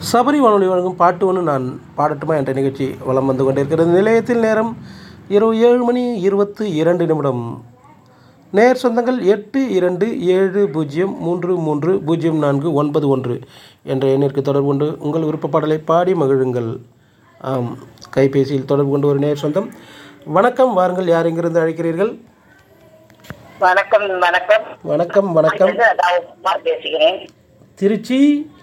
சபரி வானொலி வழங்கும் பாட்டு ஒன்று நான் பாடட்டுமா என்ற நிகழ்ச்சி வலம் வந்து கொண்டிருக்கிறது நிலையத்தில் நேரம் இரவு ஏழு மணி இருபத்து இரண்டு நிமிடம் நேர் சொந்தங்கள் எட்டு இரண்டு ஏழு பூஜ்ஜியம் மூன்று மூன்று பூஜ்ஜியம் நான்கு ஒன்பது ஒன்று என்ற எண்ணிற்கு தொடர்பு கொண்டு உங்கள் விருப்ப பாடலை பாடி மகிழுங்கள் ஆம் கைபேசியில் தொடர்பு கொண்டு ஒரு நேர் சொந்தம் வணக்கம் வாருங்கள் யார் எங்கிருந்து அழைக்கிறீர்கள் வணக்கம் வணக்கம் வணக்கம் வணக்கம் நான் உமா பேசுகிறேன் திருச்சி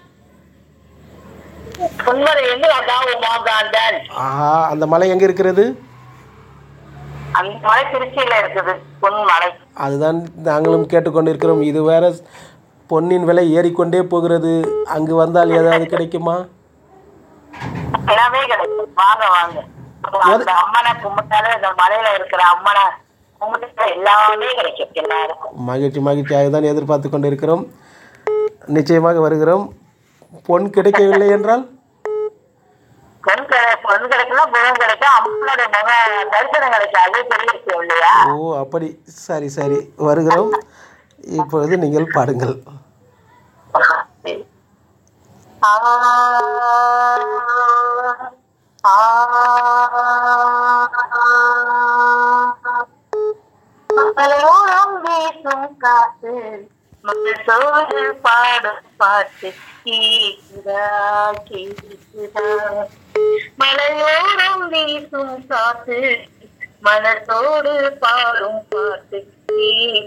பொன்மலையிலிருந்து அதான் உமாகாந்தன் ஆஹா அந்த மலை எங்கே இருக்கிறது அந்த மலை திருச்சியில இருக்குது பொன்மலை அதுதான் நாங்களும் கேட்டுக்கொண்டிருக்கிறோம் இது வேற பொன்னின் விலை ஏறிக்கொண்டே போகிறது அங்கு வந்தால் ஏதாவது கிடைக்குமா எல்லாமே கிடைக்கும் வாங்க வாங்க அந்த அம்மனை கும்பிட்டாலே அந்த மலையில இருக்கிற அம்மனை கும்பிட்டு எல்லாமே கிடைக்கும் எல்லாருக்கும் மகிழ்ச்சி மகிழ்ச்சியாக தான் எதிர்பார்த்து கொண்டிருக்கிறோம் நிச்சயமாக வருகிறோம் பொன் கிடைக்கவில்லை என்றால் பொன் கிடை பொன் கிடைக்கலாம் குணம் கிடைக்கும் அம்மனோட முக தரிசனம் கிடைக்கும் அதே பெரிய விஷயம் இல்லையா ஓ அப்படி சரி சரி வருகிறோம் இப்பொழுது நீங்கள் பாடுங்கள் ஆ ஆ மலையோரம் வீசும் காத்து மனசோடு பாடும் பாட்டு கேக்குதா கேக்குதா மலையோரம் வீசும் காத்து மனசோடு பாடும் பாட்டு